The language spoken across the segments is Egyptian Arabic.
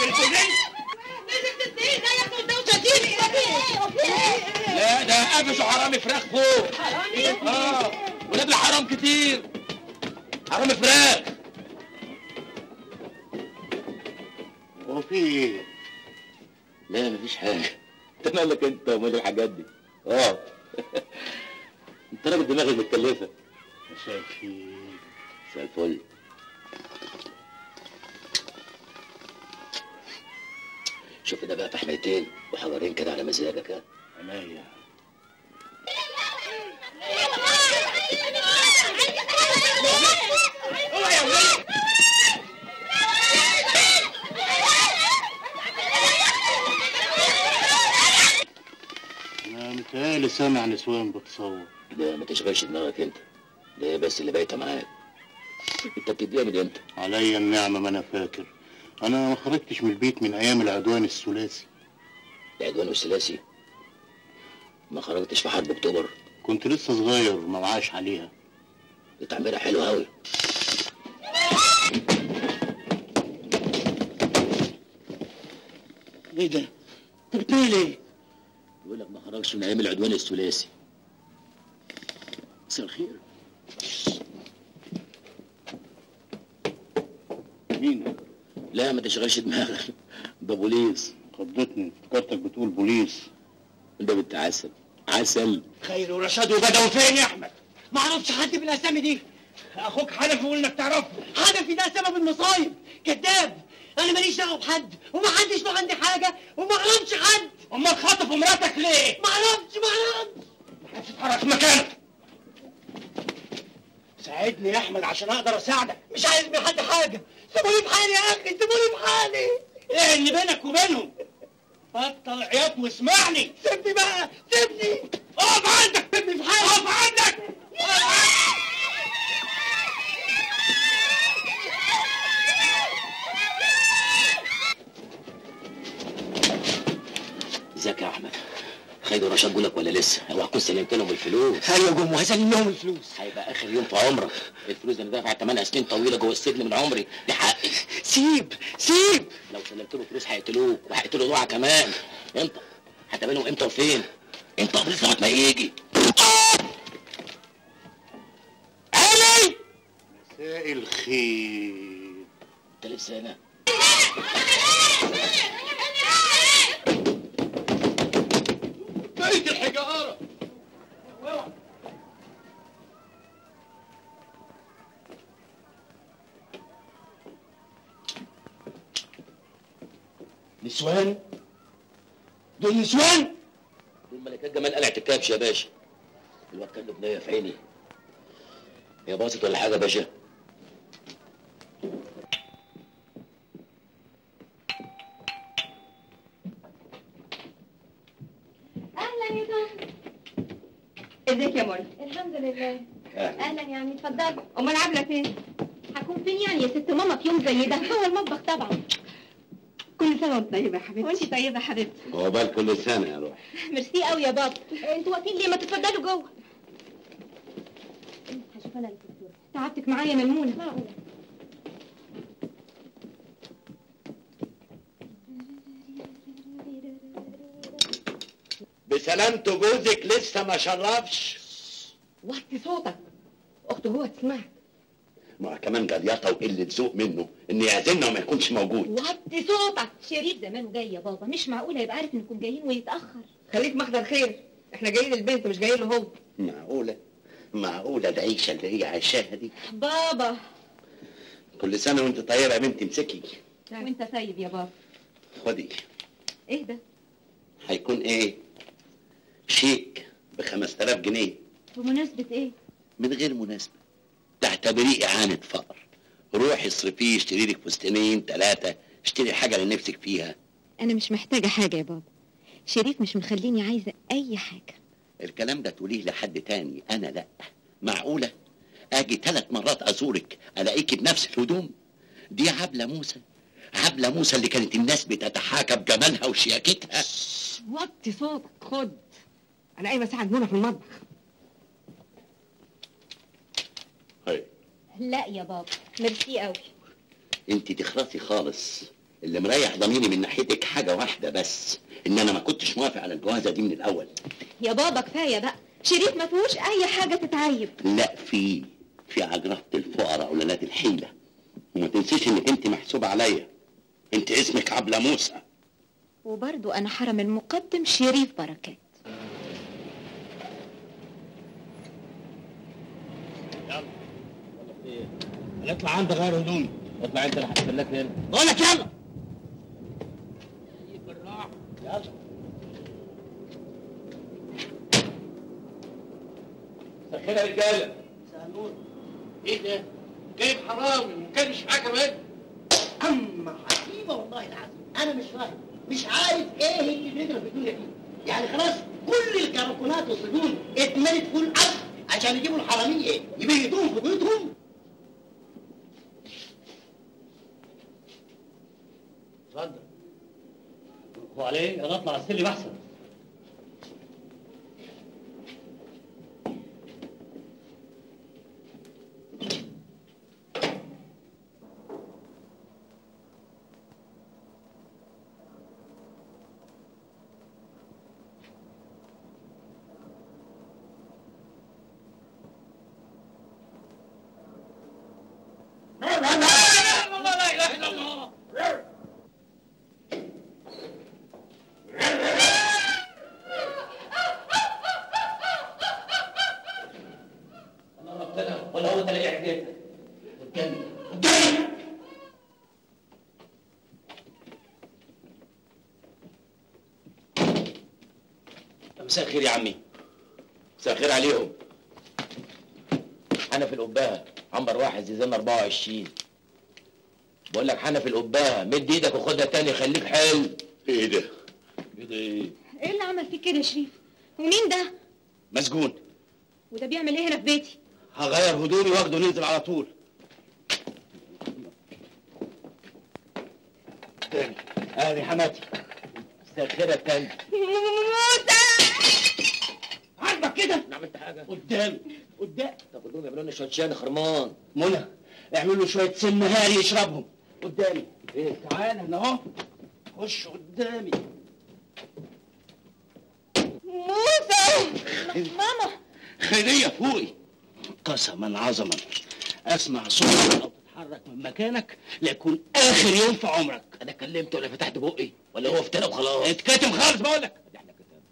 البلبلين لا ده قفشوا حرامي فراخ فوق اه ولاد حرام كتير حرامي فراخ هو في ايه؟ لا مفيش حاجه انت مالك انت ومال الحاجات دي اه انت راجل دماغك متكلفه مساء الخير مساء الفل شوف ده بقى فحميتين وحجرين كده على مزاجك ها عينيا انا متهيألي سامع نسوان بتصور لا ما تشغلش دماغك انت ده هي بس اللي بايته معاك انت بتديها من امتى؟ عليا النعمة ما انا فاكر انا ما خرجتش من البيت من ايام العدوان الثلاثي العدوان والثلاثي ما خرجتش في حرب اكتوبر كنت لسه صغير ما معاش عليها دي تعميرها حلو قوي ايه ده؟ انت بتنيل ايه؟ بيقول لك ما خرجش من ايام العدوان الثلاثي مساء الخير مين؟ لا ما تشغلش دماغك ده بوليس خضتني افتكرتك بتقول بوليس ده بنت عسل عسل خير ورشاد وبدوي فين يا احمد؟ ما اعرفش حد بالاسامي دي اخوك حنفي يقول انك تعرفه حنفي ده سبب المصايب كذاب انا ماليش دعوه بحد وما حدش له عندي حاجه وما اعرفش حد امال خاطف مراتك ليه؟ ما اعرفش ما اعرفش محدش يتحرك في مكانك ساعدني يا احمد عشان اقدر اساعدك مش عايز من حد حاجه سيبوني في حالي يا اخي سيبوني في حالي ايه اللي بينك وبينهم بطل عياط واسمعني سيبني بقى سيبني اقف عندك سيبني في حالي اقف عندك اقف عندك ازيك يا احمد خالد ورشاد بيقول لك ولا لسه اوعى تكون سلمت لهم الفلوس ايوه يا جم وهسلم لهم الفلوس هيبقى اخر يوم في عمرك الفلوس دي انا دافع 8 سنين طويله جوه السجن من عمري دي حقي سيب سيب لو سلمت له فلوس هيقتلوك وهيقتلوا ضوعه كمان امتى هتقابلهم امتى وفين امتى قبل ساعه ما يجي علي مساء الخير انت لسه هنا بيت الحجاره نسوان دول نسوان دول ملكات جمال قلعه الكبش يا باشا الواد كان له بنيه في عيني هي باظت ولا حاجه يا باشا اهلا يا طنط ازيك يا منى الحمد لله أهلا. اهلا يا عمي اتفضلي امال عامله فين هكون فين يعني يا ست ماما في يوم زي ده هو المطبخ طبعا كل سنه وانت طيبه يا حبيبتي وانت طيبه يا حبيبتي عقبال كل سنة يا روح ميرسي قوي يا بابا انتوا واقفين ليه ما تتفضلوا جوه هشوف انا الدكتور تعبتك معايا يا ملمونه معقوله بسلامته جوزك لسه ما شرفش وطي صوتك اخته هو تسمعك ما كمان جليطه وقله ذوق منه ان يعزمنا وما يكونش موجود وطي صوتك شريف زمانه جاي يا بابا مش معقول هيبقى عارف انكم جايين ويتاخر خليك محضر خير احنا جايين للبنت مش جايين له هو معقوله معقوله العيشه اللي هي عايشاها دي بابا كل سنه وانت طيبه يا بنتي امسكي وانت طيب يا بابا خدي ايه ده هيكون ايه شيك ب 5000 جنيه بمناسبه ايه من غير مناسبه تعتبريه اعانه فقر روحي اصرفيه اشتري لك فستانين ثلاثه اشتري حاجه اللي نفسك فيها انا مش محتاجه حاجه يا بابا شريف مش مخليني عايزه اي حاجه الكلام ده تقوليه لحد تاني انا لا معقوله اجي ثلاث مرات ازورك الاقيكي بنفس الهدوم دي عبله موسى عبله موسى اللي كانت الناس بتتحاكى بجمالها وشياكتها وطي صوتك خد انا قايمه اساعد منى في المطبخ هاي لا يا بابا ميرسي قوي انت تخرسي خالص اللي مريح ضميري من ناحيتك حاجه واحده بس ان انا ما كنتش موافق على الجوازه دي من الاول يا بابا كفايه بقى شريف ما فيهوش اي حاجه تتعيب لا في في عجرفه الفقراء ولاد الحيله وما تنسيش انك انت محسوبه عليا انت اسمك عبله موسى وبرضو انا حرم المقدم شريف بركات نطلع عند غير هدومي اطلع انت انا هستناك هنا بقول لك يلا سخنها يا رجاله ايه ده؟ جايب حرامي وكان مش معاه كمان اما عجيبه والله العظيم انا مش فاهم مش عارف ايه اللي بيجرى في الدنيا دي يعني خلاص كل الكركونات والسجون اتملت فول ارض عشان يجيبوا الحراميه يبيتوهم في بيوتهم اتفضل هو عليه انا اطلع السلم احسن ولا هو تلاقي حاجات مساء الخير يا عمي مساء الخير عليهم حنفي القباها عنبر واحد زيزان 24 بقول لك حنفي القباها مد ايدك وخدها تاني خليك حلو ايه ده؟ كده ايه ايه اللي عمل فيك كده يا شريف ومين ده مسجون وده بيعمل ايه هنا في بيتي هغير هدومي واخده ننزل على طول تاني ادي حماتي مساء الخير يا تاني عاجبك كده انا عملت حاجه قدام قدام طب هدومي يعملوا لنا شويه شاي خرمان منى اعملوا له شويه سم هاري يشربهم قدامي ايه تعالى هنا اهو خش قدامي موسى ماما خيريه فوقي قسما عظما اسمع صوتك او تتحرك من مكانك ليكون اخر يوم في عمرك انا كلمت ولا فتحت بقي ولا هو افترى وخلاص اتكتم خالص بقول لك ده احنا كتاب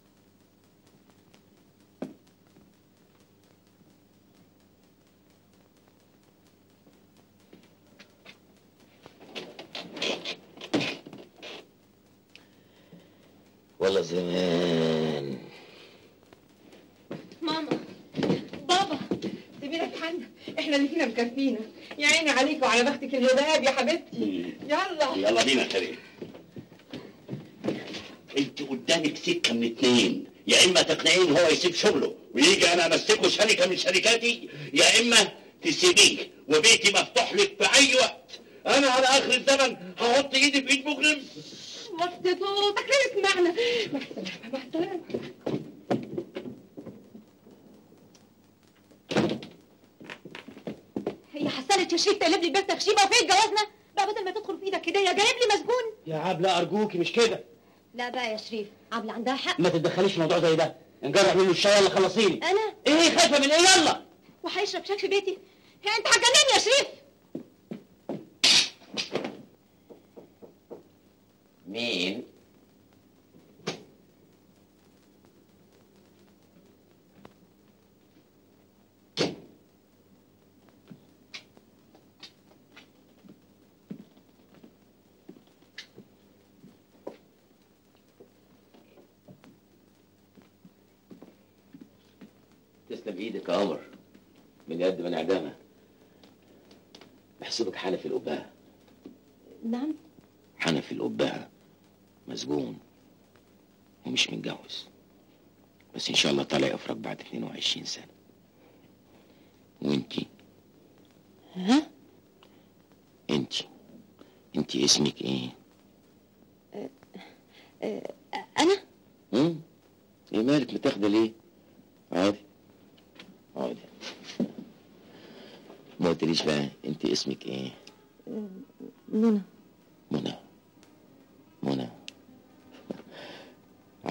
والله زمان ماما بابا سيبينا في حالنا احنا اللي فينا مكفينا يا عيني عليك وعلى بختك الهداب يا حبيبتي يلا يلا بينا يا كريم انت قدامك سكه من اتنين يا اما تقنعيه ان هو يسيب شغله ويجي انا امسكه شركه من شركاتي يا اما تسيبيه وبيتي مفتوح لك في اي وقت انا على اخر الزمن هحط ايدي في ايد مجرم وطي صوتك لا يسمعنا مع السلامة مع السلامة هي حصلت يا شريف تقلب لي البيت تخشيبه وفين جوازنا بقى بدل ما تدخل في ايدك هديه جايب لي مسجون يا عبله ارجوكي مش كده لا بقى يا شريف عبله عندها حق ما تتدخليش في موضوع زي ده نجرح منه الشاي يلا خلصيني انا ايه خايفه من ايه يلا وهيشرب شاي في بيتي هي انت هتجنني يا شريف مين تسلم ايدك يا قمر من يد من اعدامها بحسبك حنفي القباها نعم حنفي القباها مسجون ومش متجوز بس ان شاء الله طالع افرج بعد 22 سنه وانتي ها انتي انتي اسمك ايه انا هم؟ ايه مالك متاخده ليه عادي عادي ما قلتليش بقى انت اسمك ايه منى منى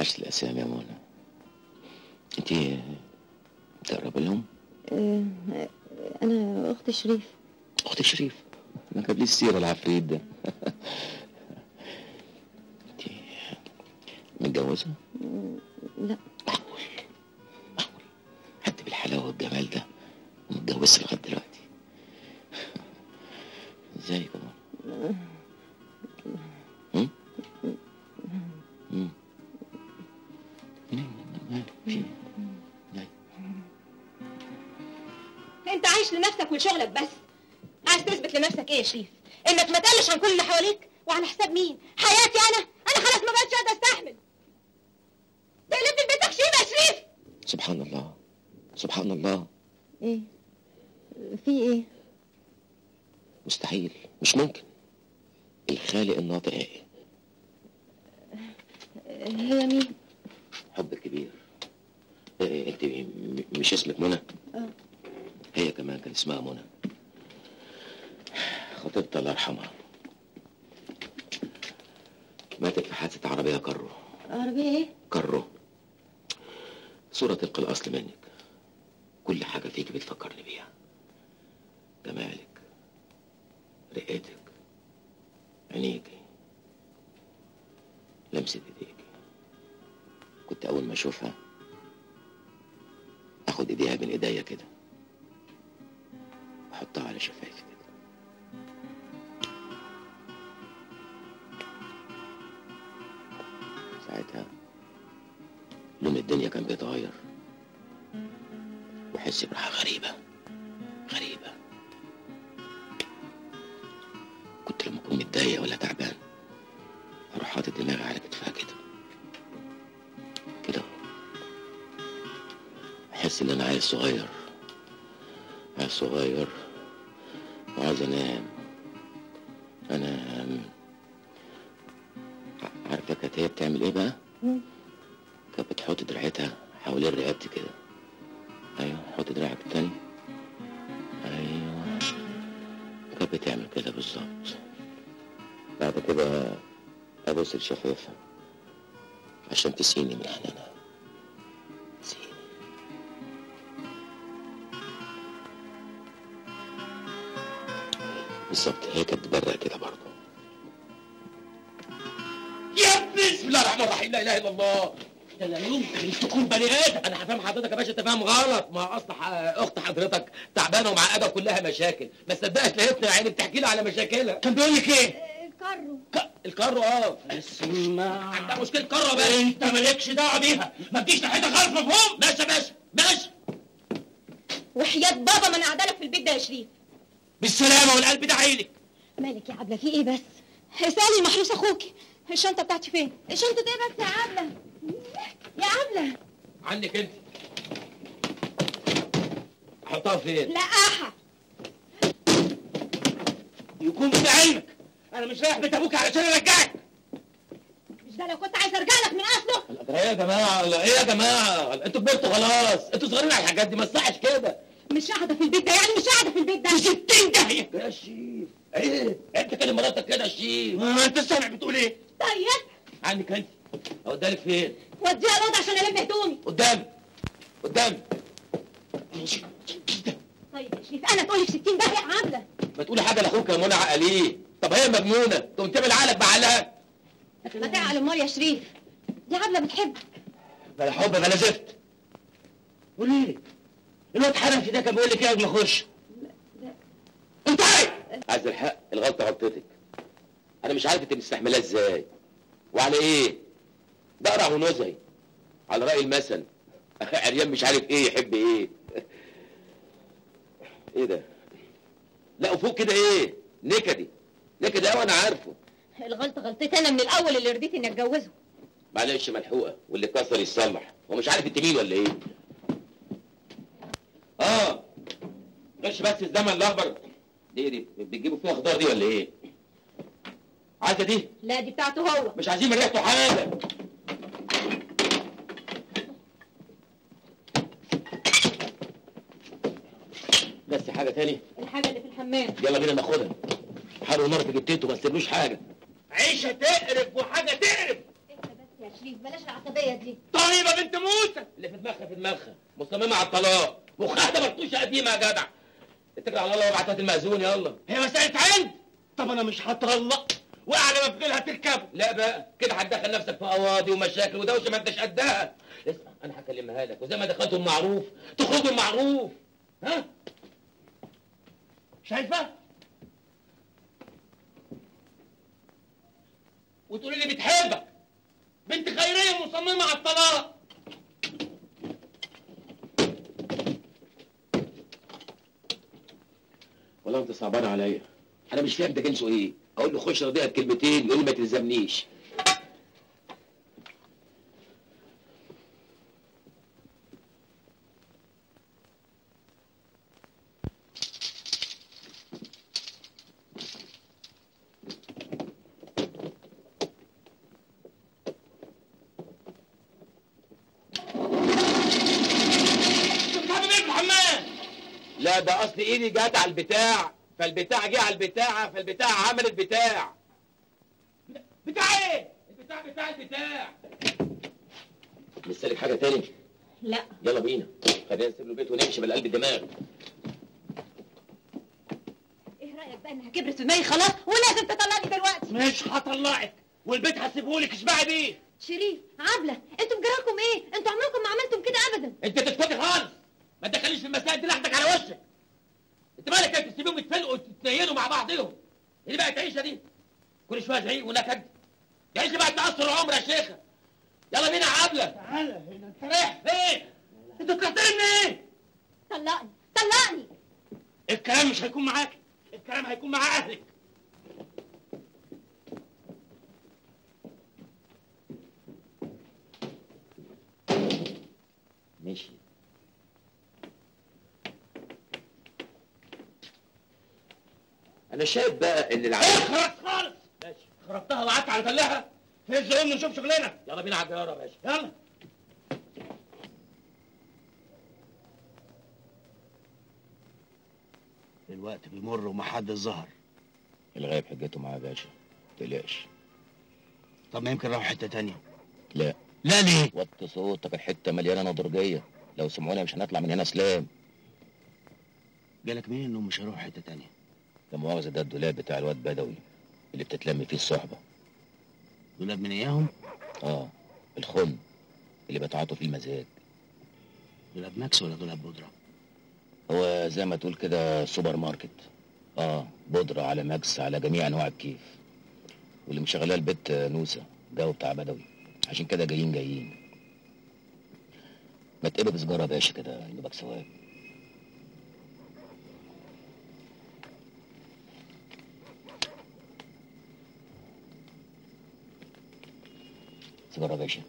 حفظ الاسامي يا منى انت تقرب لهم آه، انا اخت شريف اخت شريف ما جاب لي السيره العفريت ده انت متجوزه لا معقول معقول حد بالحلاوه والجمال ده ومتجوزش لغايه دلوقتي ازاي كمان هم؟ هم؟ في إيه؟ انت عايش لنفسك ولشغلك بس عايز تثبت لنفسك ايه يا شريف انك ما تقلش عن كل اللي حواليك وعلى حساب مين حياتي انا انا خلاص ما بقتش قادره استحمل تقلبني البيت تخشيب يا شريف سبحان الله سبحان الله ايه في ايه مستحيل مش ممكن الخالق الناطق ايه هي مين حب كبير إيه انت م- مش اسمك منى اه هي كمان كان اسمها منى خطيبتها الله يرحمها ماتت في حادثة عربية كرو عربية ايه كرو صورة تلقى الأصل منك كل حاجة فيك بتفكرني بيها جمالك رقتك عينيكي لمسة ايديكي كنت أول ما أشوفها أخد إيديها بين إيديا كده أحطها على شفايفي كده ساعتها لون الدنيا كان بيتغير وأحس براحة غريبة غريبة كنت لما أكون متضايق ولا تعبان أروح حاطط دماغي على كتفها كده كده أحس إن أنا عيل صغير عيل صغير وعايز أنام أنام ع- عارفة كانت هي بتعمل إيه بقى؟ مم. كانت بتحط دراعتها حوالين رقبتي كده أيوه حط دراعك التاني أيوه كانت بتعمل كده بالظبط بعد كده أبوس لشفايفها عشان تسقيني من حنانها تسقيني بالظبط هي كانت بتبرق كده برضه يا ابني بسم الله الرحمن الرحيم لا اله الا الله ده لا يمكن تكون بني ادم انا هفهم حضرتك يا باشا انت فاهم غلط ما اصل ح- اخت حضرتك تعبانه ومعقده كلها مشاكل ما صدقت لقيتنا يا عيني بتحكي لي على مشاكلها كان بيقول لك ايه؟ كارو ك- الكارو اه اسمع عندها مشكله كارو يا باشا انت مالكش دعوه بيها ما تجيش ناحيتها خالص مفهوم؟ ماشي يا باشا ماشي وحياة بابا ما انا قاعده لك في البيت ده يا شريف بالسلامه والقلب ده عينك مالك يا عبلة في ايه بس اسالي محروس اخوكي الشنطه بتاعتي فين الشنطه ايه بس يا عبله يا عبله عنك انت احطها فين لقاحه يكون من علمك انا مش رايح بيت ابوك علشان ارجعك مش ده لو كنت عايز ارجع لك من اصله ايه يا جماعه لا، ايه يا جماعه انتوا كبرتوا خلاص انتوا صغيرين على الحاجات دي ما تصحش كده مش قاعده في البيت ده يعني مش قاعده في البيت ده في ستين داهيه يا شيف ايه انت كده مراتك كده يا شيف ما انت سامع بتقول ايه؟ طيب عنك انت اوديها لك فين وديها الاوضه عشان الم هدومي قدامي قدامي طيب يا شريف انا تقولي في 60 داهيه يا عبله ما تقولي حاجه لاخوك يا منى عقليه طب هي مجنونه تقوم تعمل عقلك بعقلها ما تعقل امال يا شريف دي عبله بتحبك بلا حب بلا زفت وليه؟ الواد حنفي ده كان بيقول لك ايه قبل ما اخش؟ انت عايز عايز الحق الغلطه غلطتك انا مش عارف انت مستحملها ازاي وعلى ايه بقرع ونزهي على راي المثل عريان مش عارف ايه يحب ايه ايه ده لا وفوق كده ايه نكدي نكدي قوي انا عارفه الغلطه غلطتي انا من الاول اللي رضيت اني اتجوزه معلش ملحوقه واللي كسر يتصلح هو مش عارف انت مين ولا ايه اه غش بس الزمن الاخضر دي دي بتجيبوا فيها خضار دي ولا ايه عايزه دي لا دي بتاعته هو مش عايزين من ريحته حاجه بس حاجه تاني الحاجه اللي في الحمام يلا بينا ناخدها حلو نار في جبتته ما تسيبلوش حاجه عيشه تقرف وحاجه تقرف اهدى بس يا يا شريف بلاش العصبيه دي طيبه بنت موسى اللي في دماغها في دماغها مصممه على الطلاق مخها ده مرطوشه قديمه يا جدع اتكل على الله وابعت هات المأذون يلا هي مساله عند طب انا مش هطلق واعلى ما في غيرها تركبه لا بقى كده هتدخل نفسك في قواضي ومشاكل ودوشه ما انتش قدها اسمع انا هكلمها لك وزي ما دخلتوا معروف تخرجوا معروف ها شايفه وتقولي لي بتحبك بنت خيريه مصممه على الطلاق والله انت صعبان عليا انا مش فاهم ده جنسه ايه اقول له خش رضيها بكلمتين يقول لي ما تلزمنيش انت بتحب ايه في الحمام لا ده اصل ايدي جت على البتاع فالبتاع جه على البتاعه فالبتاع عملت بتاع بتاع ايه البتاع بتاع البتاع لسه لك حاجه تاني لا يلا بينا خلينا نسيب له البيت ونمشي بالقلب الدماغ ايه رايك بقى انها كبرت في دماغي خلاص ولازم تطلقني دلوقتي مش هطلعك والبيت هسيبهولك اشبعي بيه شريف عبله انتوا بجراكم ايه انتوا عمركم ما عملتم كده ابدا انت تسكتي خالص ما تدخليش في المسائل دي لحدك على وشك انت مالك انت تسيبيهم يتفلقوا وتتنيلوا مع بعضهم ايه بقى العيشه دي كل شويه زعيق ونكد دي عيشه بقى تاثر العمر يا شيخه يلا بينا يا عبله تعالى هنا انت رايح فين انت طلعت لي من ايه طلقني طلقني الكلام مش هيكون معاك الكلام هيكون مع اهلك ماشي انا شايف بقى ان العيال اخرس خالص ماشي خربتها وقعدت على تلها هز قوم نشوف شغلنا يلا بينا على الجياره يا باشا يلا الوقت بيمر ومحدش ظهر الغايب حجته معاه يا باشا تقلقش طب ما يمكن راحوا حته تانية لا لا ليه وطي صوتك الحته مليانه نضرجيه لو سمعونا مش هنطلع من هنا سلام جالك مين انهم مش هيروحوا حته تانية لا مؤاخذه ده الدولاب بتاع الواد بدوي اللي بتتلم فيه الصحبه دولاب من اياهم اه الخن اللي بتعاطوا فيه المزاج دولاب ماكس ولا دولاب بودره هو زي ما تقول كده سوبر ماركت اه بودرة على ماكس على جميع انواع الكيف واللي مشغلاه البيت نوسة جو بتاع بدوي عشان كده جايين جايين ما تقلب سجارة يا باشا كده يدوبك ثواب سيجارة يا باشا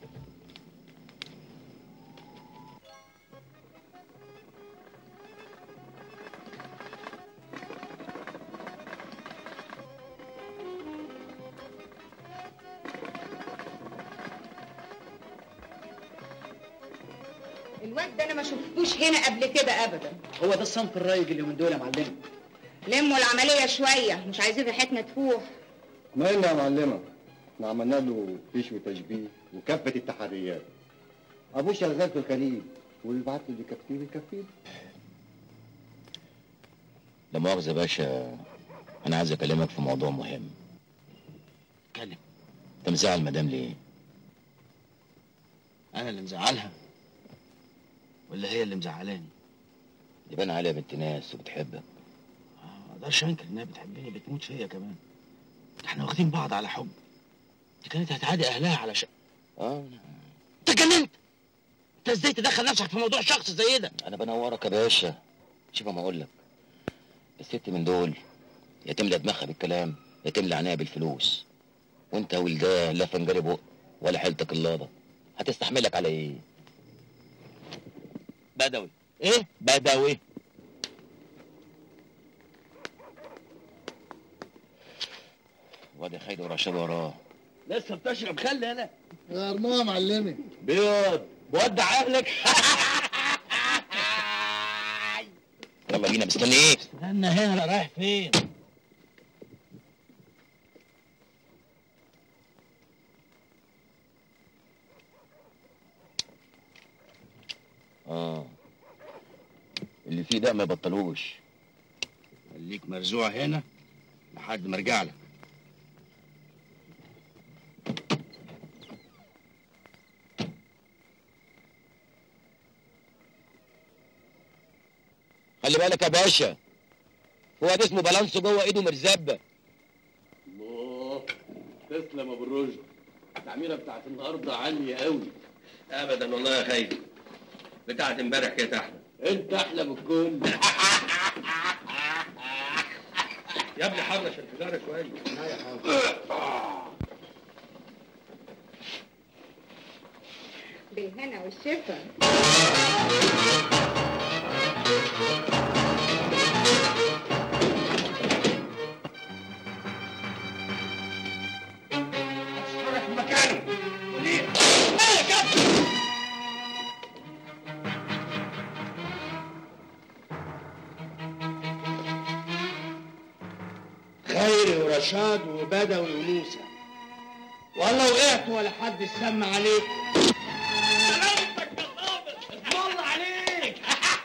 الواد ده انا ما شفتوش هنا قبل كده ابدا هو ده الصنف الرايج اليومين دول يا معلم لموا العمليه شويه مش عايزين ريحتنا تفوح مالنا يا معلمة احنا عملنا له فيش وتشبيه وكافة التحريات ابوه شغال في الخليج ويبعت له اللي يكفيه يكفيه لا مؤاخذة يا باشا أنا عايز أكلمك في موضوع مهم اتكلم أنت مزعل مدام ليه؟ انا اللي مزعلها ولا هي اللي مزعلاني يبان عليها بنت ناس وبتحبك آه، ما اقدرش انكر انها بتحبني بتموت فيا كمان ده احنا واخدين بعض على حب دي كانت هتعادي اهلها على شق اه انت جننت انت ازاي تدخل نفسك في موضوع شخص زي ده انا بنورك يا باشا شوف ما اقول لك الست من دول يا تملى دماغها بالكلام يا تملى عينيها بالفلوس وانت ولداه لا فنجري بق ولا حيلتك اللابه هتستحملك على ايه بدوي ايه بدوي وادي خالد ورشاد وراه لسه بتشرب خل انا يا ارماه يا معلمي بيض ودع اهلك يلا بينا مستني ايه استنى هنا رايح فين اللي فيه ده ما يبطلوش خليك مرزوع هنا لحد ما ارجع لك خلي بالك يا باشا هو ده اسمه بالانسو جوه ايده مرزبه الله تسلم ابو الرشد التعميره بتاعت النهارده عاليه قوي ابدا والله يا خير بتاعت امبارح كده احلى انت احلى من الكل يا ابني حرش الحجاره شويه بالهنا والشفا اتحرك من مكانه ليه؟ خيري ورشاد وبدوي وموسى والله وقعت ولا حد سمع عليك والله عليك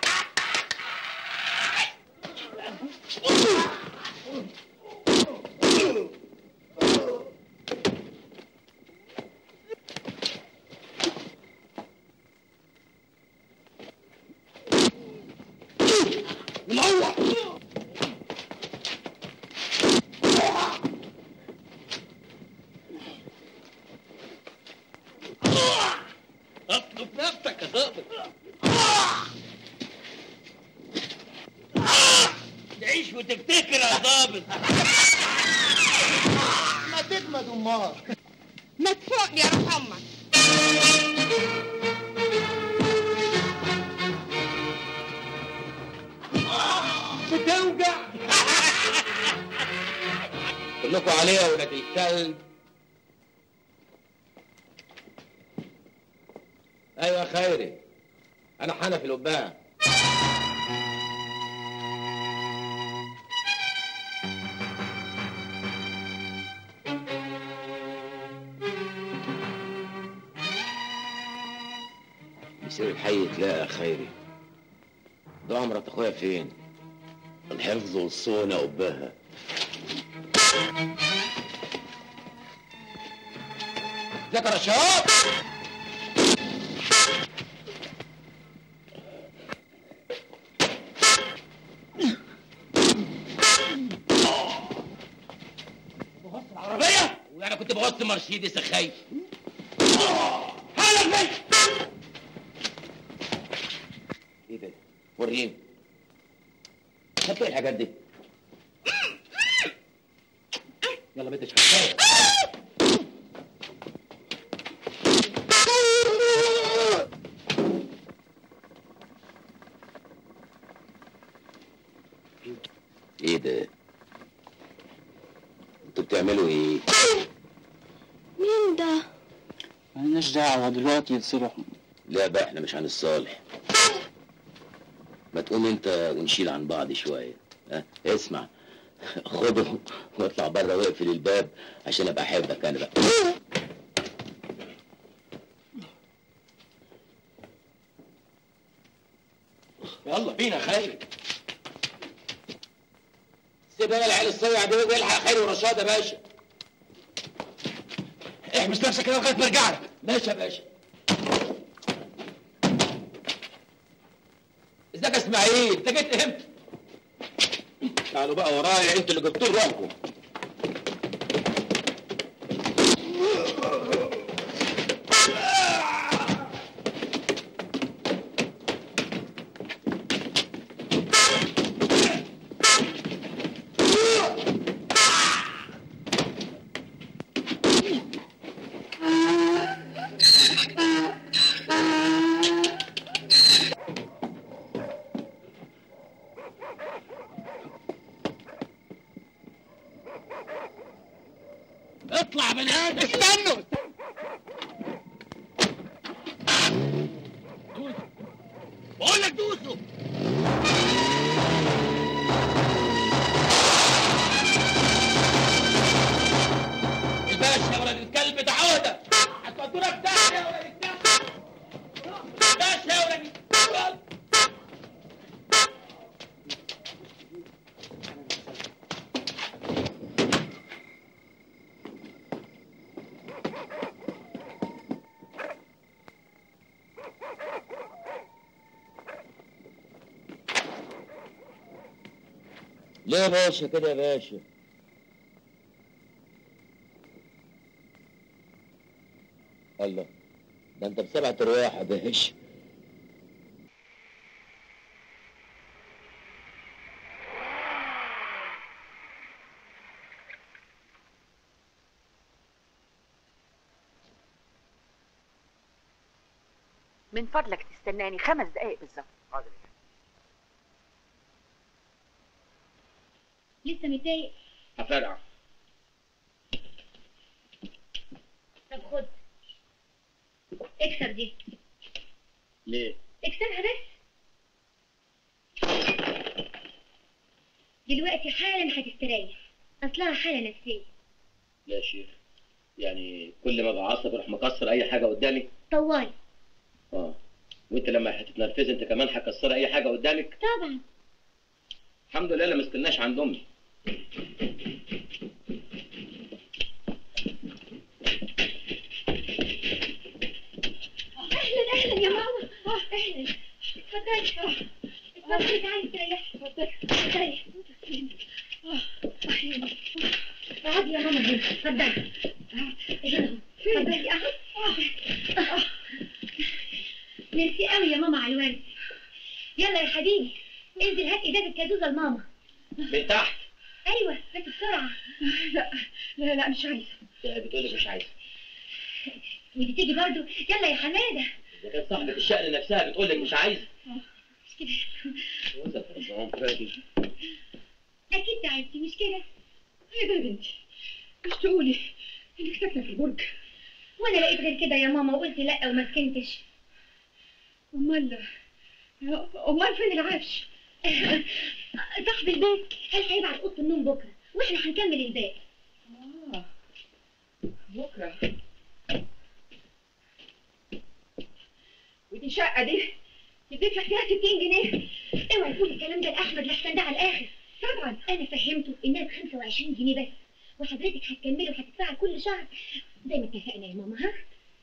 منور اطلب نفسك يا ظابط تعيش وتفتكر يا ظابط ما تجمد امال ما تفوق يا روح امك بتوجع كلكم عليها يا ولاد الكلب ايوه يا خيري انا حنفي القبان يصير الحي تلاقى يا خيري ضاع مرات اخويا فين الحفظ والصونه قبها ذكر الشباب عربيه وانا كنت بوصي مرشيدس الخايف ايه ده وريني خدت ايه الحاجات دي يلا بنت شغال ايه ده انتوا بتعملوا ايه مين ده؟ مالناش دعوه دلوقتي يتصلح لا بقى احنا مش عن الصالح ما تقوم انت ونشيل عن بعض شويه ها اسمع خده واطلع بره واقفل الباب عشان ابقى احبك انا بقى يلا بينا خيري سيب بقى العيال الصيع دي والحق خير ورشاد يا باشا احبس نفسك كده لغايه ما ارجع لك ماشي يا باشا ازيك يا اسماعيل انت جيت امتى تعالوا بقى ورايا انتوا اللي جبتوا روحكم اطلع من هنا استنوا بقول لك دوسوا الباشا يا ولد الكلب ده عودة هتودونا في داهية يا ولد الكلب باشا يا ولد الكلب ليه يا باشا كده يا باشا الله ده انت بسبعة ارواح يا باشا من فضلك تستناني خمس دقايق بالظبط لسه متضايق هفرقع طب خد اكسر دي ليه؟ اكسرها بس دلوقتي حالا هتستريح اصلها حالة نفسية لا يا شيخ يعني كل ما بعصب اروح مكسر اي حاجه قدامي طوالي اه وانت لما هتتنرفزي انت كمان هتكسري اي حاجه قدامك طبعا الحمد لله ما استناش عند امي اهلا اهلا يا ماما اهلا اتفضلي اتفضلي تعالي استريحي اتفضلي استريحي اقعدي يا ماما هنا اتفضلي هنا اتفضلي اهو ميرسي قوي يا ماما على الورد يلا يا حبيبي انزل هات ازازه كازوزه لماما من تحت ايوه بس بسرعه لا لا لا مش عايزه بتقولي مش عايزه ودي تيجي برضو يلا يا حماده اذا كانت صاحبه الشأن نفسها بتقول لك مش عايزه مش كده وإذا كان الزعوم فادي اكيد تعبتي مش كده ايه ده يا بنتي مش تقولي انك ساكنه في البرج وانا لقيت غير كده يا ماما وقلت لا وما سكنتش امال امال فين العفش صاحب البيت قال هيبعت اوضه النوم بكره واحنا هنكمل الباقي اه بكره ودي شقه دي تدفع فيها 60 جنيه اوعي تقولي الكلام ده لاحمد لحسن ده على الاخر طبعا انا فهمته انها ب 25 جنيه بس وحضرتك هتكملي وهتدفعي كل شهر زي ما اتفقنا يا ماما ها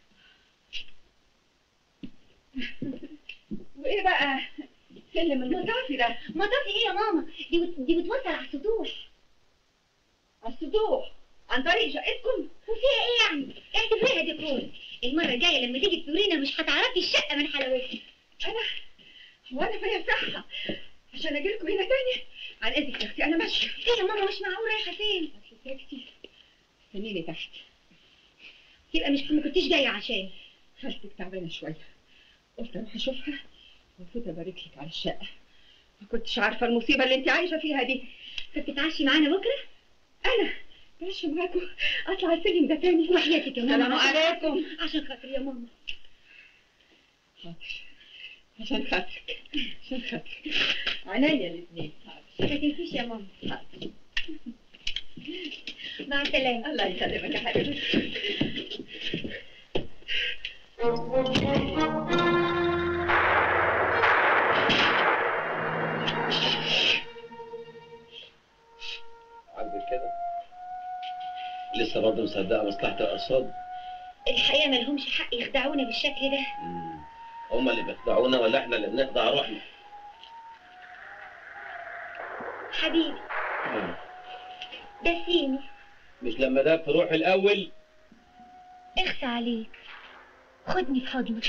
وايه بقى سلم المطافي ده مطافي ايه يا ماما دي بت... دي بتوصل على السطوح على السطوح عن طريق شقتكم وفيها ايه يعني اعتبريها ديكور المره الجايه لما تيجي تزورينا مش هتعرفي الشقه من حلاوتها انا هو انا فيا صحه عشان اجي لكم هنا تاني عن اذنك يا اختي انا ماشيه ايه يا ماما مش معقول رايحه فين اصل ساكتي استنيني تحت يبقى مش ما كنتيش جايه عشان خالتك تعبانه شويه قلت اروح اشوفها وفوت ابارك لك على الشقه ما كنتش عارفه المصيبه اللي انت عايشه فيها دي فبتتعشي معانا بكره انا ماشي معاكم اطلع السلم ده تاني وحياتك يا ماما السلام عليكم عشان خاطر يا ماما حاضر عشان خاطرك عشان خاطرك عينيا الاثنين ما تنسيش يا ماما حاضر مع السلامه الله يسلمك يا حبيبتي عندك كده لسه برضه مصدقه مصلحه الارصاد الحقيقه ما لهمش حق يخدعونا بالشكل ده هما اللي بيخدعونا ولا احنا اللي بنخدع روحنا حبيبي ده سيني مش لما ده في روحي الاول اخفى عليك خدني في حضنك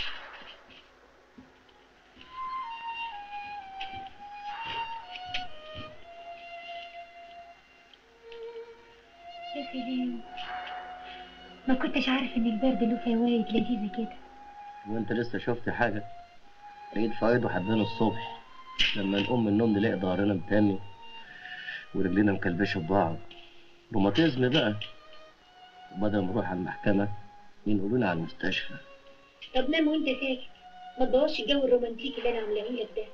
يا سلام ما كنتش عارف ان البرد له فوائد لذيذه كده وانت لسه شفت حاجة لقيت فايده حبينا الصبح لما نقوم من النوم نلاقي ظهرنا متني ورجلينا مكلبشة ببعض روماتيزم بقى وبدل ما نروح على المحكمة ينقلونا على المستشفى طب نام وانت ساكت ما تبوظش الجو الرومانتيكي اللي انا عاملاه لك ده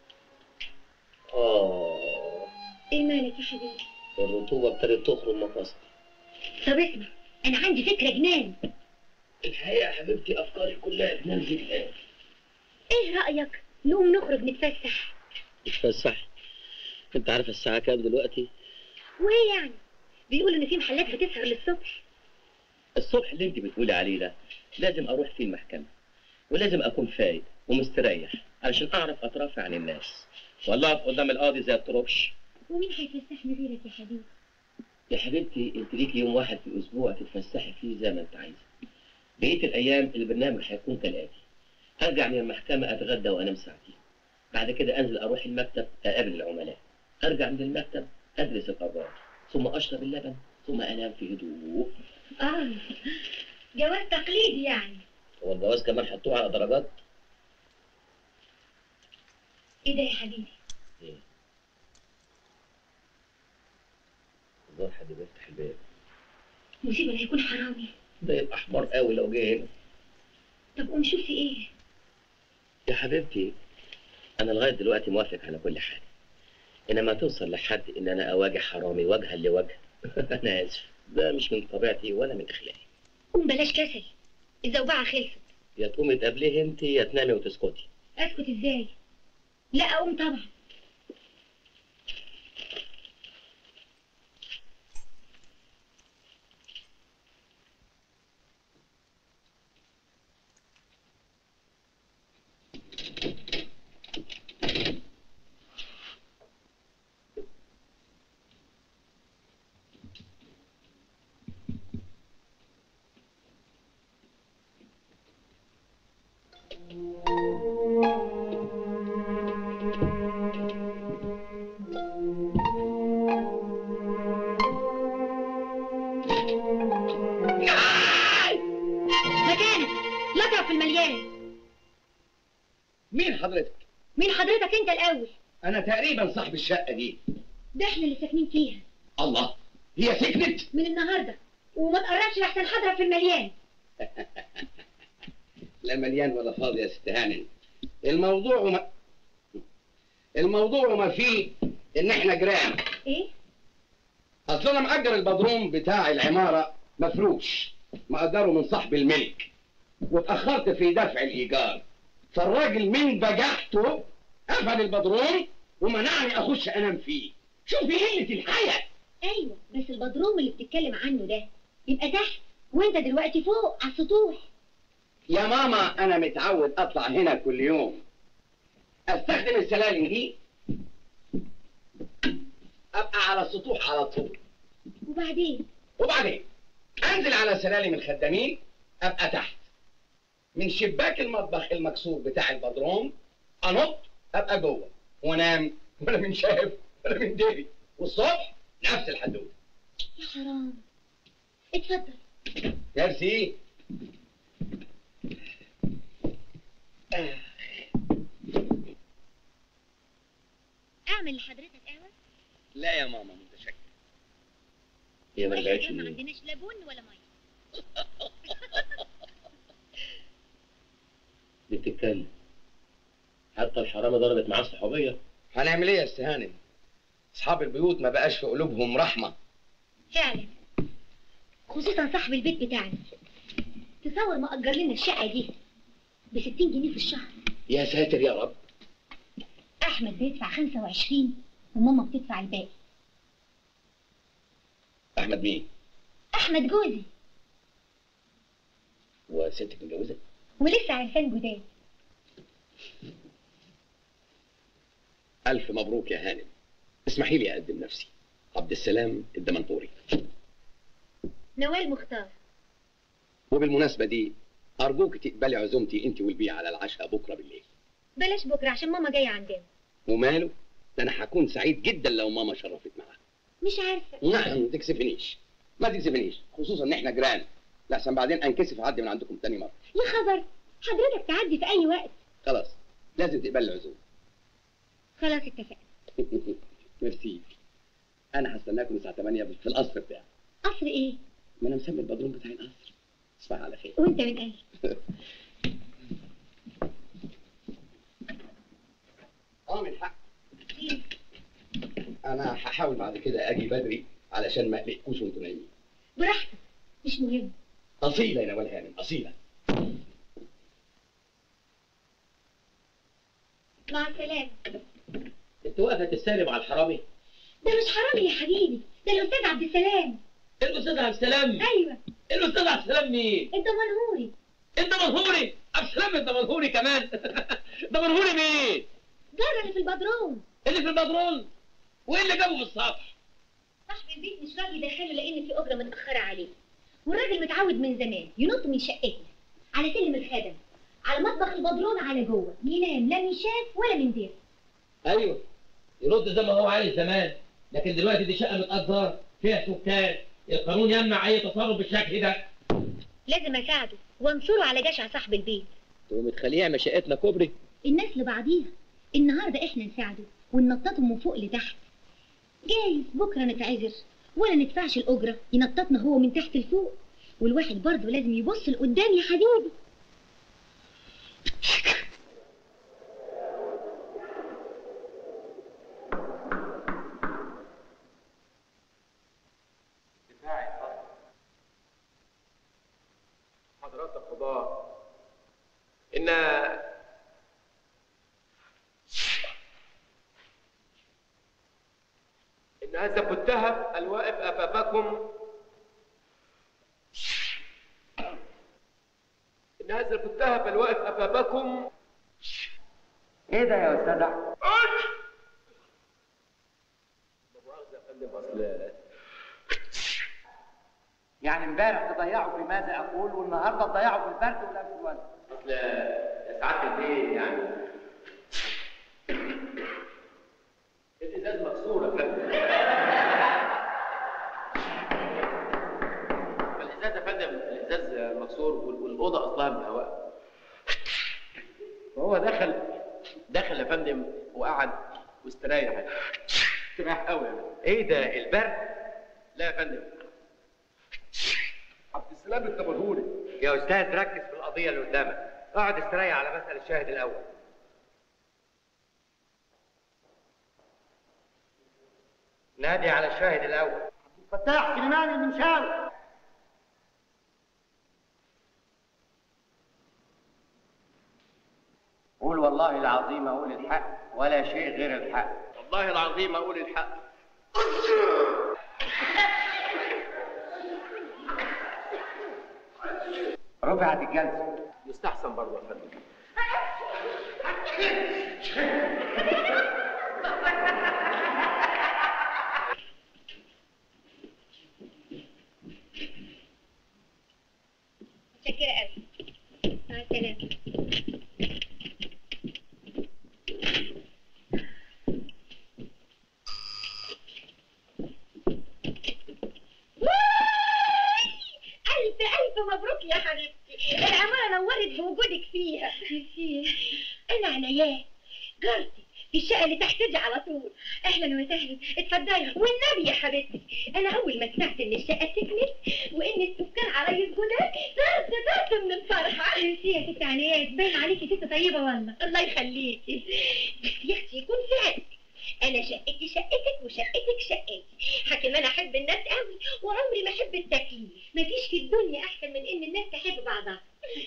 اه ايه مالك يا حبيبي الرطوبه ابتدت تخرج مفاصل طب اسمع انا عندي فكره جنان الحقيقه يا حبيبتي افكاري كلها بنمزج الان ايه رايك نقوم نخرج نتفسح اتفسح انت عارف الساعة كام دلوقتي؟ وايه يعني بيقولوا ان في محلات بتسهر للصبح الصبح اللي انت بتقولي عليه ده لازم اروح فيه المحكمة ولازم اكون فايق ومستريح علشان اعرف اترافع عن الناس ولا اقف قدام القاضي زي الطربش ومين هيفسحني غيرك يا حبيبي يا حبيبتي انت ليكي يوم واحد في الاسبوع تتفسحي فيه زي ما انت عايزه بقيه الايام البرنامج هيكون كالاتي ارجع من المحكمه اتغدى وانام ساعتين بعد كده انزل اروح المكتب اقابل العملاء ارجع من المكتب ادرس القرار ثم اشرب اللبن ثم انام في هدوء اه جواز تقليدي يعني هو الجواز كمان حطوه على درجات ايه ده يا حبيبي الظاهر حد بيفتح الباب مصيبه لا يكون حرامي ده يبقى حمار قوي لو جه هنا طب قوم شوف في ايه يا حبيبتي انا لغايه دلوقتي موافق على كل حاجه انما توصل لحد ان انا اواجه حرامي وجها لوجه انا اسف ده مش من طبيعتي ولا من اخلاقي قوم بلاش كسل الزوبعه خلصت يا تقومي تقابليه انت يا تنامي وتسكتي اسكت ازاي لا اقوم طبعا مكانك لا تقف في المليان مين حضرتك؟ مين حضرتك انت الاول أنا تقريبا صاحب الشقة دي ده احنا اللي ساكنين فيها الله هي سكنت؟ من النهارده وما تقربش لحسن حضرة في المليان لا مليان ولا فاضي يا ست هانم الموضوع وما الموضوع وما فيه إن إحنا جيران ايه أصل أنا مأجر البدروم بتاع العمارة مفروش مأجره من صاحب الملك واتأخرت في دفع الإيجار فالراجل من بجحته قفل البدروم ومنعني أخش أنام فيه شوفي قلة الحياة ايوه بس البدروم اللي بتتكلم عنه ده يبقى تحت وانت دلوقتي فوق على السطوح يا ماما أنا متعود أطلع هنا كل يوم أستخدم السلالم دي أبقى على السطوح على طول وبعدين وبعدين أنزل على سلالم الخدامين أبقى تحت من شباك المطبخ المكسور بتاع البدروم أنط أبقى جوه وأنام ولا من شايف ولا من داري والصبح نفس الحدوته يا حرام اتفضل ميرسي اعمل لحضرتك قهوه لا يا ماما متشكر هي ما واحنا رجعتش كمان ما ليه؟ عندناش لا بن ولا ميه دي بتتكلم حتى الحرامة ضربت معاه الصحوبية هنعمل ايه يا أستاذ هانم؟ أصحاب البيوت ما بقاش في قلوبهم رحمة فعلا خصوصا صاحب البيت بتاعنا تصور ما اجر لنا الشقه دي ب 60 جنيه في الشهر يا ساتر يا رب احمد بيدفع 25 وماما بتدفع الباقي أحمد مين؟ احمد جوزي وستك متجوزة ولسه عرفان جداد ألف مبروك يا هانم اسمحي لي أقدم نفسي عبد السلام الدمنطوري نوال مختار وبالمناسبة دي أرجوك تقبلي عزومتي أنت والبيع على العشاء بكرة بالليل بلاش بكره عشان ماما جايه عندنا وماله؟ ده أنا هكون سعيد جدا لو ماما شرفت معاك مش عارفه نعم ما تكسفنيش ما تكسفنيش خصوصا إن إحنا جيران لحسن بعدين أنكسف أعدي من عندكم تاني مرة يا خبر حضرتك تعدي في اي وقت خلاص لازم تقبلي العزومة خلاص اتفقنا ميرسي أنا هستناكم الساعة 8 في القصر بتاعي قصر ايه ما أنا مسمي البدروم بتاعي القصر تصبح على خير وانت من ايه اه من حق انا هحاول بعد كده اجي بدري علشان ما اقلقكوش وانتوا نايمين براحتك مش مهم اصيله يا نوال هانم اصيله مع السلامه انت واقفة تستلم على الحرامي ده مش حرامي يا حبيبي ده الاستاذ عبد السلام الأستاذ عبد السلام ايوه الأستاذ عبد السلام مين؟ انت منهوري انت منهوري عبد السلام انت منهوري كمان ده منهوري مين؟ جرى اللي في البدروم اللي في البدرون وايه اللي جابه من السطح صاحب البيت مش راضي يدخله لان في اجره متاخره عليه والراجل متعود من زمان ينط من شقتنا على سلم الخدم على مطبخ البدرون على جوه ينام لا من شاف ولا من دير ايوه يرد زي ما هو عايز زمان لكن دلوقتي دي شقه متأجر فيها سكان القانون يمنع اي تصرف بالشكل ده لازم اساعده وانصره على جشع صاحب البيت تقوم تخليها مشقتنا كوبري الناس لبعضيها النهارده احنا نساعده وننططه من فوق لتحت جايز بكره نتعذر ولا ندفعش الاجره ينططنا هو من تحت لفوق والواحد برضه لازم يبص لقدام يا حبيبي دفاعي الخاص حضرات القضاة إن إن هذا المتهم الواقف أمامكم إن هذا المتهم الواقف أمامكم ايه ده يا استاذ احمد؟ مؤاخذة يا فندم أصل يعني امبارح تضيعوا في ماذا اقول والنهارده تضيعوا في البرد والانفلونزا أصل يا سعادة البيه يعني الإزاز مكسور يا فندم الإزاز يا فندم الإزاز مكسور وال- والأوضة أصلها مهواء فهو دخل دخل يا فندم وقعد واستريح استريح قوي يعني ايه ده البرد؟ لا يا فندم عبد السلام التبرهوري يا استاذ ركز في القضيه اللي قدامك اقعد استريح على مسألة الشاهد الاول نادي على الشاهد الاول فتاح سليمان المنشاوي قول والله العظيم اقول الحق ولا شيء غير الحق والله العظيم أقول الحق رفعت الجلسه يستحسن برضه يا فندم متشكرة قوي مع السلامة ألف ألف مبروك يا حبيبتي العمارة نورت بوجودك فيها أنا عناياه جارتي في الشقة اللي تحت دي على طول أهلا وسهلا اتفضلي والنبي يا حبيبتي أنا أول ما سمعت إن الشقة سكنت وإن السكان على جداد طرت طرت من الفرحة أنت يا ست عنايات باين عليكي ست طيبة والله الله يخليكي بس يا أختي يكون فعل انا شقتي شقتك وشقتك شقتي حكم انا احب الناس قوي وعمري ما احب التكليف مفيش في الدنيا احسن من ان الناس تحب بعضها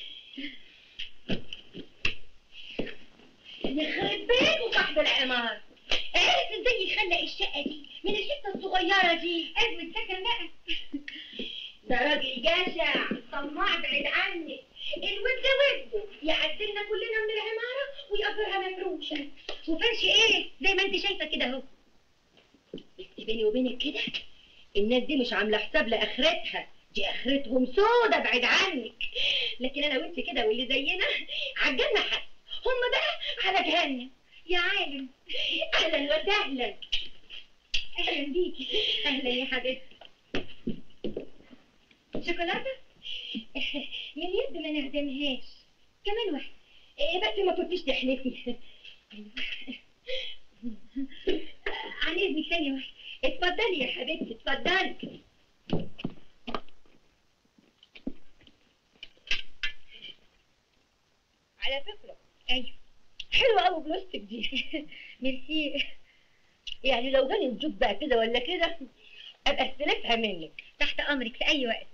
يخرب بيته صاحب العمار عرف ازاي يخلق الشقه دي من الحته الصغيره دي ازمه سكن بقى ده راجل جشع طماع بعيد عني الود وده يعدلنا كلنا من العماره ويقدرها مفروشه وفرش ايه زي ما انت شايفه كده اهو بس بيني وبينك كده الناس دي مش عامله حساب لاخرتها دي اخرتهم سودة بعيد عنك لكن انا وانت كده واللي زينا عالجنة حد هم بقى على جهنم يا عالم اهلا وسهلا اهلا بيكي اهلا يا حبيبتي شوكولاته من يد ما نعدمهاش كمان واحده إيه بس ما كنتيش تحلفي عن اذنك ثانيه واحده اتفضلي يا حبيبتي اتفضلي على فكره ايوه حلوه قوي بلاستيك دي ميرسي يعني لو جاني نجوب بقى كده ولا كده ابقى استلفها منك تحت امرك في اي وقت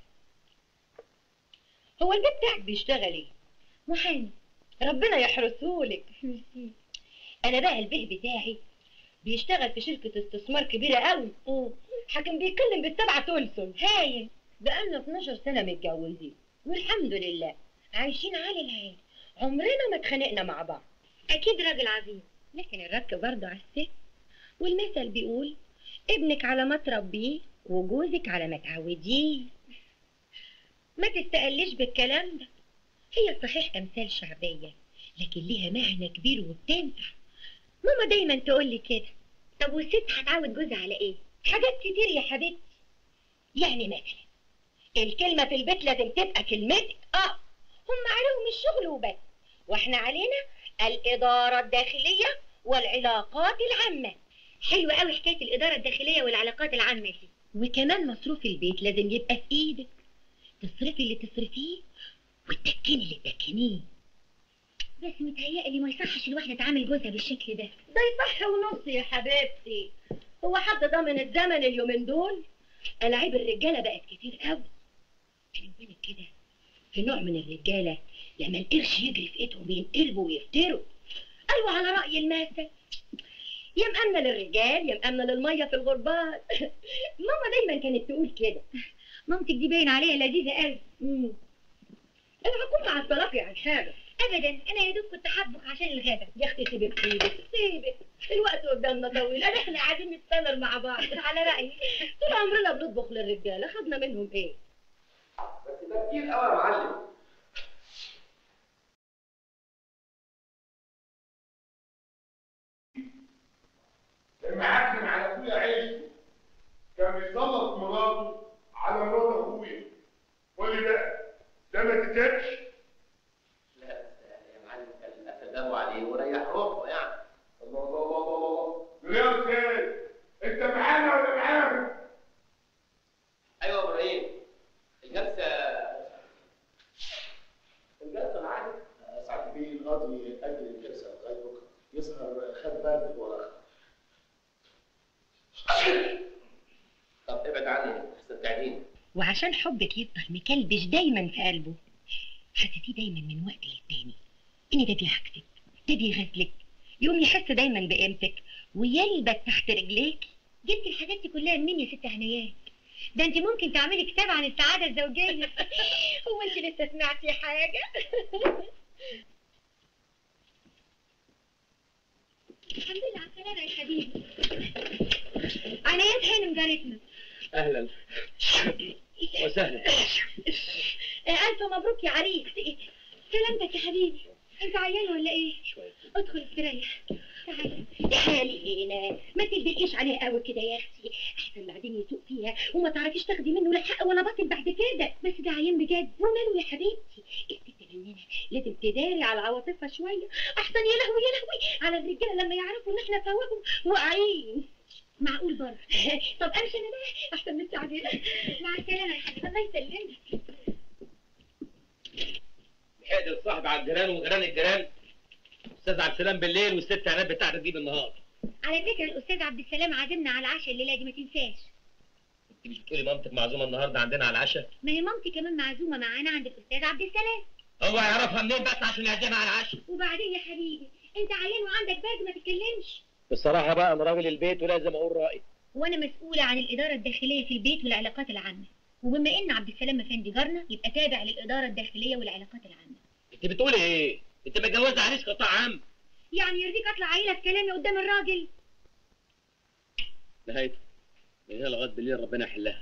هو البيت بتاعك بيشتغل ايه محامي ربنا يحرسهولك ميرسي انا بقى البيه بتاعي بيشتغل في شركة استثمار كبيرة قوي حاكم بيتكلم بالسبعة تلسم هايل بقالنا 12 سنة متجوزين والحمد لله عايشين عالي العين عمرنا ما اتخانقنا مع بعض اكيد راجل عظيم لكن الرك برضه على الست والمثل بيقول ابنك على ما تربيه وجوزك على ما تعوديه ما تستقلش بالكلام ده هي صحيح امثال شعبيه لكن ليها معنى كبير وبتنفع ماما دايما تقول لي كده طب والست هتعود جوزها على ايه حاجات كتير يا حبيبتي يعني مثلا الكلمه في البيت لازم تبقى كلمتك اه هم عليهم الشغل وبس واحنا علينا الاداره الداخليه والعلاقات العامه حلوة قوي حكاية الإدارة الداخلية والعلاقات العامة دي وكمان مصروف البيت لازم يبقى في إيدك تصرفي اللي تصرفيه وتدكني اللي تدكنيه بس متهيألي ما يصحش الواحدة تعامل جوزها بالشكل ده ده يصح ونص يا حبيبتي هو حد ضامن الزمن اليومين دول ألاعيب الرجالة بقت كتير قوي خلي بالك كده في نوع من الرجالة لما القرش يجري في ايدهم بينقلبوا ويفتروا أيوة على رأي المثل يا مأمنة للرجال يا مأمنة للمية في الغربال ماما دايما كانت تقول كده مامتك دي باين عليها لذيذة قوي انا هكون مع الطلاق عن حاجة ابدا انا يا دوب كنت حابك عشان الغدا يا اختي سيبك سيبك سيبك الوقت قدامنا طويل انا احنا قاعدين نستمر مع بعض على رأيي طول عمرنا بنطبخ للرجالة خدنا منهم ايه بس ده كتير قوي يا معلم المعكن على اخويا عيشته كان بيسلط مراته على مرات اخويا قول لي بقى ده ما تتابش لا يا معلم كان اتداوى عليه وريح روحه يعني الله الله الله الله الله رياض خالد انت معانا ولا معاهم؟ ايوه يا ابراهيم الجلسه الجلسه معاك ساعة بيه القاضي أجل الجلسة لغاية بكرة يظهر خد برد ولا طب ابعد عني احسن تعديني وعشان حبك يفضل مكلبش دايما في قلبه حسيتيه دايما من وقت للتاني ان ده بيعكسك ده بيغزلك يقوم يحس دايما بقيمتك ويلبس تحت رجليك جبت الحاجات دي كلها منين يا ست هنيات ده انت ممكن تعملي كتاب عن السعاده الزوجيه هو انت لسه سمعتي حاجة الحمد لله على السلامه يا حبيبي عنايات حلم جارتنا اهلا وسهلا ألف مبروك يا عريس سلامتك يا حبيبي أنت عيان ولا إيه؟ شوية ادخل استريح تعالى تعالي هنا ما تلبقيش عليه قوي كده يا اختي احسن بعدين يسوق فيها وما تعرفيش تاخدي منه لا حق ولا باطل بعد كده بس ده عيان بجد وماله يا حبيبتي الست مننا لازم تداري على عواطفها شويه احسن يا لهوي يا لهوي على الرجاله لما يعرفوا ان احنا فواهم واقعين معقول برضه طب امشي انا بقى احسن من تعبان مع السلامه يا حبيبي الله يسلمك لحقت الصاحب على الجيران وجيران الجيران استاذ عبد السلام بالليل والست عناد بتاعتك دي بالنهار على فكره الاستاذ عبد السلام عازمنا على العشاء الليله دي ما تنساش انت مش بتقولي مامتك معزومه النهارده عندنا على العشاء ما هي مامتي كمان معزومه معانا عند الاستاذ عبد السلام هو يعرفها منين بس عشان يعزمها على العشاء وبعدين يا حبيبي انت عيان وعندك برد ما تتكلمش بصراحه بقى انا راجل البيت ولازم اقول رايي وانا مسؤوله عن الاداره الداخليه في البيت والعلاقات العامه وبما ان عبد السلام افندي جارنا يبقى تابع للاداره الداخليه والعلاقات العامه انت بتقولي ايه انت متجوزه عريس قطاع عام يعني يرضيك اطلع عيله في كلامي قدام الراجل نهايته من هنا لغايه بالليل ربنا يحلها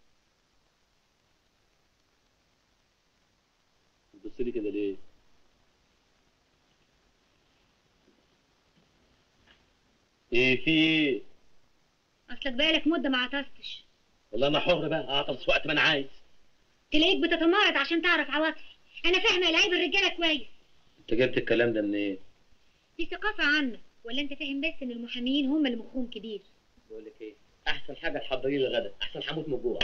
بتبص لي كده ليه ايه في ايه اصلك بقالك مده ما عطستش والله انا حر بقى اعطس وقت ما انا عايز تلاقيك بتتمارض عشان تعرف عواطفي انا فاهمه لعيب الرجاله كويس انت جبت الكلام ده منين دي ثقافه عامه ولا انت فاهم بس ان المحامين هم اللي مخهم كبير بقول لك ايه احسن حاجه تحضري لي الغدا احسن هموت من الجوع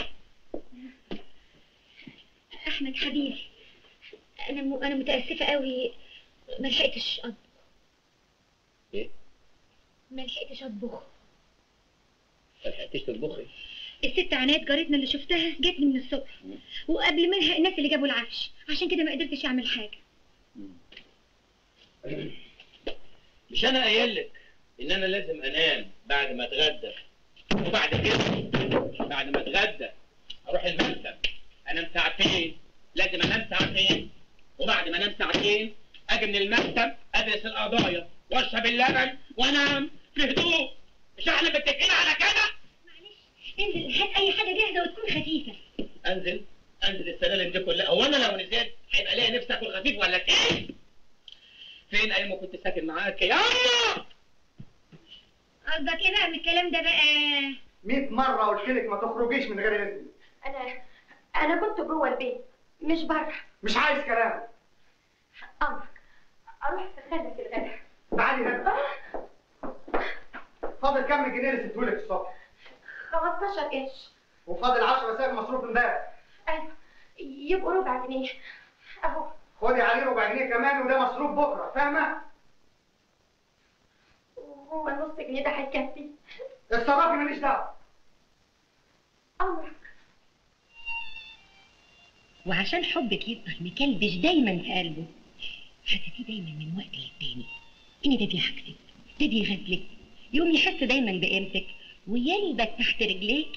احمد حبيبي انا م... انا متاسفه قوي ما لحقتش اطبخ ايه ما لحقتش اطبخ ما لحقتيش تطبخي الست عناد جارتنا اللي شفتها جت لي من الصبح وقبل منها الناس اللي جابوا العفش عشان كده ما قدرتش اعمل حاجه مش انا قايل لك ان انا لازم انام بعد ما اتغدى وبعد كده بعد ما اتغدى اروح المكتب انام ساعتين لازم انام ساعتين وبعد ما انام ساعتين اجي من المكتب ادرس القضايا واشرب اللبن وانام في هدوء مش احنا متفقين على كده انزل هات اي حاجه جاهزه وتكون خفيفه انزل انزل السلالم دي كلها هو انا لو نزلت هيبقى ليا نفسي اكل خفيف ولا ايه فين ايام ما كنت ساكن معاك يا أما؟ قصدك ايه بقى من الكلام ده بقى 100 مره قلت لك ما تخرجيش من غير اذني انا انا كنت جوه البيت مش بره مش عايز كلام امرك اروح اسخن لك الغدا تعالي هنا فاضل كام جنيه اللي سبتهولك الصبح 15 قرش وفاضل 10 ساعة مصروف امبارح ايوه يبقوا ربع جنيه اهو خدي عليه ربع جنيه كمان وده مصروف بكره فاهمه هو النص جنيه ده هيكفي اتصرفي ماليش دعوه امرك وعشان حبك يفضل مكلبش دايما في قلبه حسيتيه دايما من وقت للتاني ان ده بيعكسك ده بيغزلك يقوم يحس دايما بقيمتك ويلبك تحت رجليك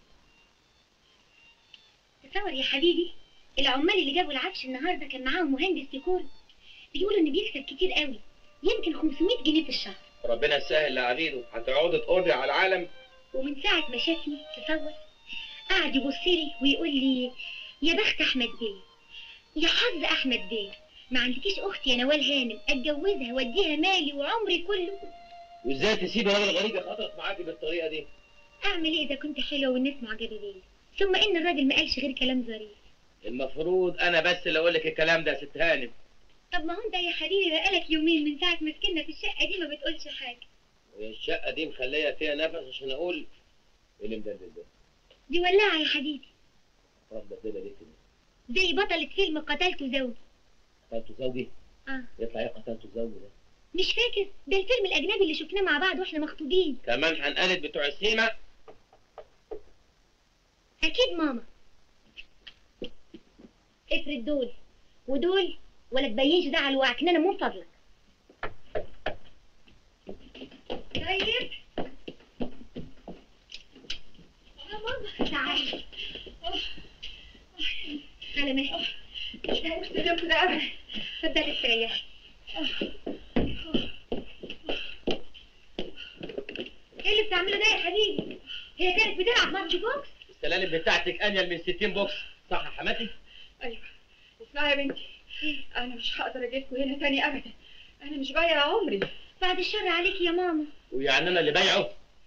تصور يا حبيبي العمال اللي جابوا العفش النهارده كان معاهم مهندس ديكور بيقولوا ان بيكسب كتير قوي يمكن 500 جنيه في الشهر ربنا يسهل لعبيده هتقعدي تقضي على العالم ومن ساعة ما شافني تصور قعد يبص لي ويقول لي يا بخت أحمد بيه يا حظ أحمد بيه ما عندكيش أختي يا نوال هانم أتجوزها وأديها مالي وعمري كله وازاي تسيب راجل غريب يخاطرك معاكي بالطريقه دي أعمل إيه إذا كنت حلوة والناس معجبة بيا ثم إن الراجل ما قالش غير كلام ظريف المفروض انا بس اللي اقول لك الكلام ده يا ست هانم طب ما هو أنت يا حبيبي بقالك يومين من ساعة ما سكننا في الشقة دي ما بتقولش حاجة الشقه دي مخليه فيها نفس عشان اقول ايه اللي مدلل ده دي ولعة يا حبيبي راح بدلها ليه كده زي بطلة فيلم قتلت زوجي قتلت زوجي آه يطلع ايه قتلت زوجي ده مش فاكر ده الفيلم الأجنبي اللي شفناه مع بعض وإحنا مخطوبين كمان هنقلد بتوع السيما أكيد ماما افرد دول ودول ولا تبينش ده على الوعكنانة من فضلك طيب يا ماما تعالي على مهلك مش هقوم اليوم كده أبدا اتفضلي استريحي ايه اللي بتعمله ده يا حبيبي؟ هي كانت بتلعب ماتش بوكس؟ السلالم بتاعتك انيل من 60 بوكس صح يا حماتي ايوه اسمعي يا بنتي انا مش هقدر اجيلكوا هنا تاني ابدا انا مش بايع عمري بعد الشر عليكي يا ماما ويعني انا اللي بايعه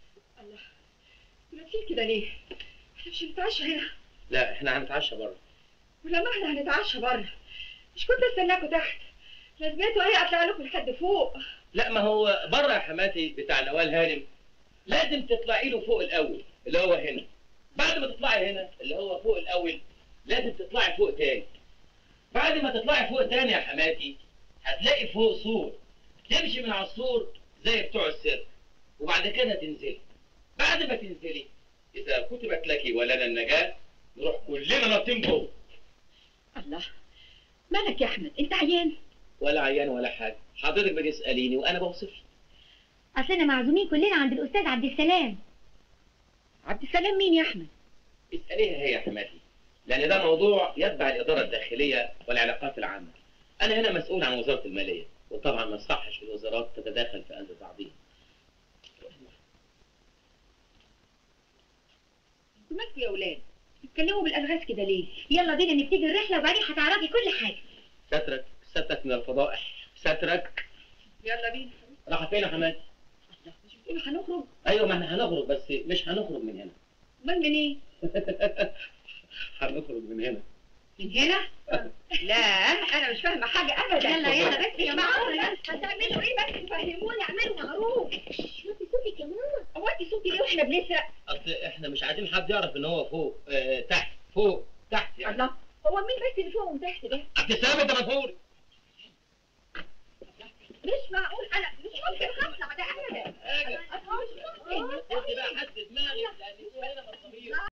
تمثيل كده ليه؟ احنا مش هنتعشى هنا لا احنا هنتعشى بره ولما احنا هنتعشى بره مش كنت استناكوا تحت لازمته ايه اطلع لكم لحد فوق لا ما هو بره يا حماتي بتاع نوال هانم لازم تطلعي له فوق الاول اللي هو هنا بعد ما تطلعي هنا اللي هو فوق الاول لازم تطلعي فوق تاني بعد ما تطلعي فوق تاني يا حماتي هتلاقي فوق سور تمشي من على السور زي بتوع السيرك وبعد كده تنزلي بعد ما تنزلي اذا كتبت لك ولنا النجاه نروح كلنا نطين جوه الله مالك يا احمد انت عيان ولا عيان ولا حاجه حضرتك بتساليني وانا بوصف اصلنا معزومين كلنا عند الاستاذ عبد السلام عبد السلام مين يا احمد اساليها هي يا حماتي لان ده موضوع يتبع الاداره الداخليه والعلاقات العامه انا هنا مسؤول عن وزاره الماليه وطبعا ما يصحش الوزارات تتداخل في قلب بعضيها انتوا مالكوا يا اولاد بتتكلموا بالالغاز كده ليه يلا بينا نبتدي الرحله وبعدين هتعرفي كل حاجه سترك سترك من الفضائح سترك يلا بينا راح فين يا حماتي مش بتقولوا هنخرج ايوه ما احنا هنخرج بس مش هنخرج من هنا امال منين هنخرج من هنا من هنا لا انا مش فاهمه حاجه ابدا يلا يلا بس يا يا معقول ماما. هتعملوا ايه بس فهموني اعملوا معروف وطي صوتك يا ماما هو انت صوتي ليه واحنا بنسرق اصل احنا مش عايزين حد يعرف ان هو فوق اه تحت فوق تحت يعني الله هو مين بس اللي فوق وتحت ده عبد السلام انت مسؤول مش معقول انا مش ممكن هطلع ده ابدا اجي أنا مش ممكن انت بقى حد دماغي لان هنا مصاريف